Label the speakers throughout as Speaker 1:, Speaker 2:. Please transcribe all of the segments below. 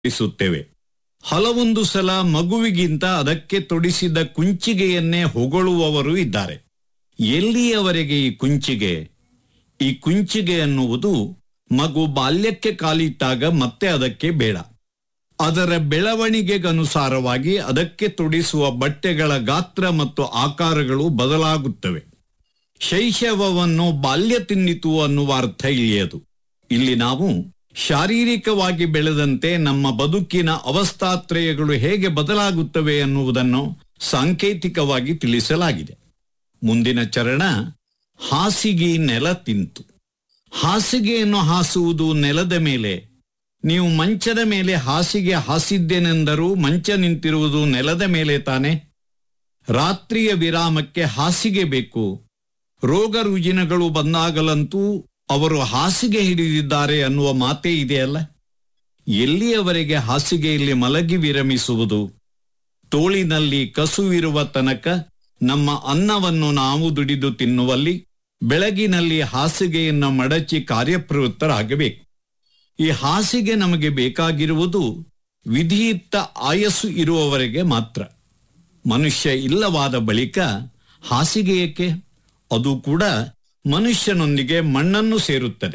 Speaker 1: ತೊಡಿಸುತ್ತೇವೆ ಹಲವೊಂದು ಸಲ ಮಗುವಿಗಿಂತ ಅದಕ್ಕೆ ತೊಡಿಸಿದ ಕುಂಚಿಗೆಯನ್ನೇ ಹೊಗಳುವವರು ಇದ್ದಾರೆ ಎಲ್ಲಿಯವರೆಗೆ ಈ ಕುಂಚಿಗೆ ಈ ಕುಂಚಿಗೆ ಅನ್ನುವುದು ಮಗು ಬಾಲ್ಯಕ್ಕೆ ಕಾಲಿಟ್ಟಾಗ ಮತ್ತೆ ಅದಕ್ಕೆ ಬೇಡ ಅದರ ಬೆಳವಣಿಗೆಗನುಸಾರವಾಗಿ ಅದಕ್ಕೆ ತೊಡಿಸುವ ಬಟ್ಟೆಗಳ ಗಾತ್ರ ಮತ್ತು ಆಕಾರಗಳು ಬದಲಾಗುತ್ತವೆ ಶೈಶವವನ್ನು ಬಾಲ್ಯ ತಿನ್ನಿತು ಅನ್ನುವ ಅರ್ಥ ಇಲ್ಲಿಯದು ಇಲ್ಲಿ ನಾವು ಶಾರೀರಿಕವಾಗಿ ಬೆಳೆದಂತೆ ನಮ್ಮ ಬದುಕಿನ ಅವಸ್ಥಾತ್ರಯಗಳು ಹೇಗೆ ಬದಲಾಗುತ್ತವೆ ಅನ್ನುವುದನ್ನು ಸಾಂಕೇತಿಕವಾಗಿ ತಿಳಿಸಲಾಗಿದೆ ಮುಂದಿನ ಚರಣ ಹಾಸಿಗೆ ನೆಲ ತಿಂತು ಹಾಸಿಗೆಯನ್ನು ಹಾಸುವುದು ನೆಲದ ಮೇಲೆ ನೀವು ಮಂಚದ ಮೇಲೆ ಹಾಸಿಗೆ ಹಾಸಿದ್ದೇನೆಂದರೂ ಮಂಚ ನಿಂತಿರುವುದು ನೆಲದ ಮೇಲೆ ತಾನೆ ರಾತ್ರಿಯ ವಿರಾಮಕ್ಕೆ ಹಾಸಿಗೆ ಬೇಕು ರೋಗ ರುಜಿನಗಳು ಬಂದಾಗಲಂತೂ ಅವರು ಹಾಸಿಗೆ ಹಿಡಿದಿದ್ದಾರೆ ಅನ್ನುವ ಮಾತೇ ಇದೆಯಲ್ಲ ಎಲ್ಲಿಯವರೆಗೆ ಹಾಸಿಗೆಯಲ್ಲಿ ಮಲಗಿ ವಿರಮಿಸುವುದು ತೋಳಿನಲ್ಲಿ ಕಸುವಿರುವ ತನಕ ನಮ್ಮ ಅನ್ನವನ್ನು ನಾವು ದುಡಿದು ತಿನ್ನುವಲ್ಲಿ ಬೆಳಗಿನಲ್ಲಿ ಹಾಸಿಗೆಯನ್ನು ಮಡಚಿ ಕಾರ್ಯಪ್ರವೃತ್ತರಾಗಬೇಕು ಈ ಹಾಸಿಗೆ ನಮಗೆ ಬೇಕಾಗಿರುವುದು ವಿಧಿಯುಕ್ತ ಆಯಸ್ಸು ಇರುವವರೆಗೆ ಮಾತ್ರ ಮನುಷ್ಯ ಇಲ್ಲವಾದ ಬಳಿಕ ಹಾಸಿಗೆ ಏಕೆ ಅದು ಕೂಡ ಮನುಷ್ಯನೊಂದಿಗೆ ಮಣ್ಣನ್ನು ಸೇರುತ್ತದೆ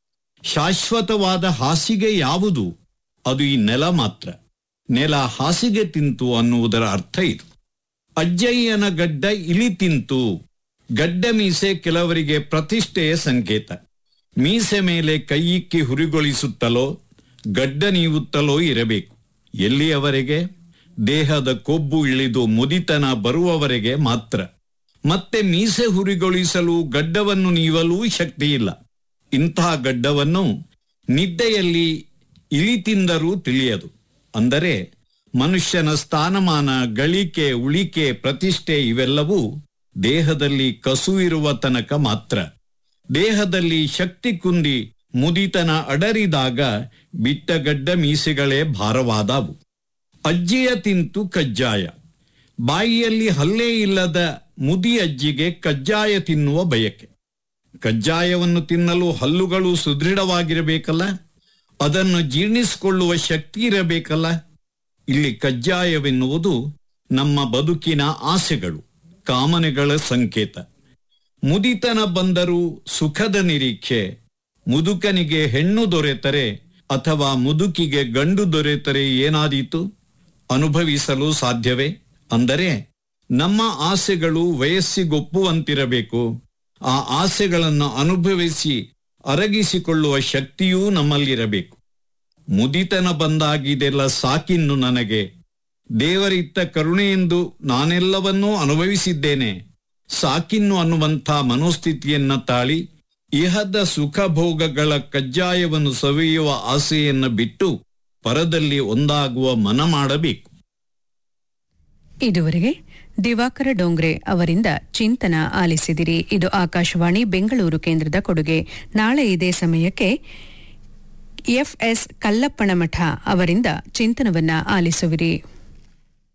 Speaker 1: ಶಾಶ್ವತವಾದ ಹಾಸಿಗೆ ಯಾವುದು ಅದು ಈ ನೆಲ ಮಾತ್ರ ನೆಲ ಹಾಸಿಗೆ ತಿಂತು ಅನ್ನುವುದರ ಅರ್ಥ ಇದು ಅಜ್ಜಯ್ಯನ ಗಡ್ಡ ಇಲಿ ತಿಂತು ಗಡ್ಡ ಮೀಸೆ ಕೆಲವರಿಗೆ ಪ್ರತಿಷ್ಠೆಯ ಸಂಕೇತ ಮೀಸೆ ಮೇಲೆ ಕೈಯಿಕ್ಕಿ ಹುರಿಗೊಳಿಸುತ್ತಲೋ ಗಡ್ಡ ನೀವುತ್ತಲೋ ಇರಬೇಕು ಎಲ್ಲಿಯವರೆಗೆ ದೇಹದ ಕೊಬ್ಬು ಇಳಿದು ಮುದಿತನ ಬರುವವರೆಗೆ ಮಾತ್ರ ಮತ್ತೆ ಮೀಸೆ ಹುರಿಗೊಳಿಸಲು ಗಡ್ಡವನ್ನು ನೀವಲೂ ಶಕ್ತಿಯಿಲ್ಲ ಇಂತಹ ಗಡ್ಡವನ್ನು ನಿದ್ದೆಯಲ್ಲಿ ಇಲಿ ತಿಂದರೂ ತಿಳಿಯದು ಅಂದರೆ ಮನುಷ್ಯನ ಸ್ಥಾನಮಾನ ಗಳಿಕೆ ಉಳಿಕೆ ಪ್ರತಿಷ್ಠೆ ಇವೆಲ್ಲವೂ ದೇಹದಲ್ಲಿ ಕಸು ಇರುವ ತನಕ ಮಾತ್ರ ದೇಹದಲ್ಲಿ ಶಕ್ತಿ ಕುಂದಿ ಮುದಿತನ ಅಡರಿದಾಗ ಬಿಟ್ಟಗಡ್ಡ ಮೀಸೆಗಳೇ ಭಾರವಾದವು ಅಜ್ಜಿಯ ತಿಂತು ಕಜ್ಜಾಯ ಬಾಯಿಯಲ್ಲಿ ಹಲ್ಲೆ ಇಲ್ಲದ ಮುದಿ ಅಜ್ಜಿಗೆ ಕಜ್ಜಾಯ ತಿನ್ನುವ ಬಯಕೆ ಕಜ್ಜಾಯವನ್ನು ತಿನ್ನಲು ಹಲ್ಲುಗಳು ಸುದೃಢವಾಗಿರಬೇಕಲ್ಲ ಅದನ್ನು ಜೀರ್ಣಿಸಿಕೊಳ್ಳುವ ಶಕ್ತಿ ಇರಬೇಕಲ್ಲ ಇಲ್ಲಿ ಕಜ್ಜಾಯವೆನ್ನುವುದು ನಮ್ಮ ಬದುಕಿನ ಆಸೆಗಳು ಕಾಮನೆಗಳ ಸಂಕೇತ ಮುದಿತನ ಬಂದರೂ ಸುಖದ ನಿರೀಕ್ಷೆ ಮುದುಕನಿಗೆ ಹೆಣ್ಣು ದೊರೆತರೆ ಅಥವಾ ಮುದುಕಿಗೆ ಗಂಡು ದೊರೆತರೆ ಏನಾದೀತು ಅನುಭವಿಸಲು ಸಾಧ್ಯವೇ ಅಂದರೆ ನಮ್ಮ ಆಸೆಗಳು ವಯಸ್ಸಿಗೊಪ್ಪುವಂತಿರಬೇಕು ಆ ಆಸೆಗಳನ್ನು ಅನುಭವಿಸಿ ಅರಗಿಸಿಕೊಳ್ಳುವ ಶಕ್ತಿಯೂ ನಮ್ಮಲ್ಲಿರಬೇಕು ಮುದಿತನ ಬಂದಾಗಿದೆಲ್ಲ ಸಾಕಿನ್ನು ನನಗೆ ದೇವರಿತ್ತ ಕರುಣೆಯೆಂದು ನಾನೆಲ್ಲವನ್ನೂ ಅನುಭವಿಸಿದ್ದೇನೆ ಸಾಕಿನ್ನು ಅನ್ನುವಂಥ ಮನೋಸ್ಥಿತಿಯನ್ನ ತಾಳಿ ಇಹದ ಸುಖ ಭೋಗಗಳ ಕಜ್ಜಾಯವನ್ನು ಸವಿಯುವ ಆಸೆಯನ್ನು ಬಿಟ್ಟು ಪರದಲ್ಲಿ ಒಂದಾಗುವ ಮನ ಮಾಡಬೇಕು
Speaker 2: ಇದುವರೆಗೆ ದಿವಾಕರ ಡೋಂಗ್ರೆ ಅವರಿಂದ ಚಿಂತನ ಆಲಿಸಿದಿರಿ ಇದು ಆಕಾಶವಾಣಿ ಬೆಂಗಳೂರು ಕೇಂದ್ರದ ಕೊಡುಗೆ ನಾಳೆ ಇದೇ ಸಮಯಕ್ಕೆ ಎಫ್ಎಸ್ ಕಲ್ಲಪ್ಪಣಮಠ ಅವರಿಂದ ಚಿಂತನವನ್ನ ಆಲಿಸುವಿರಿ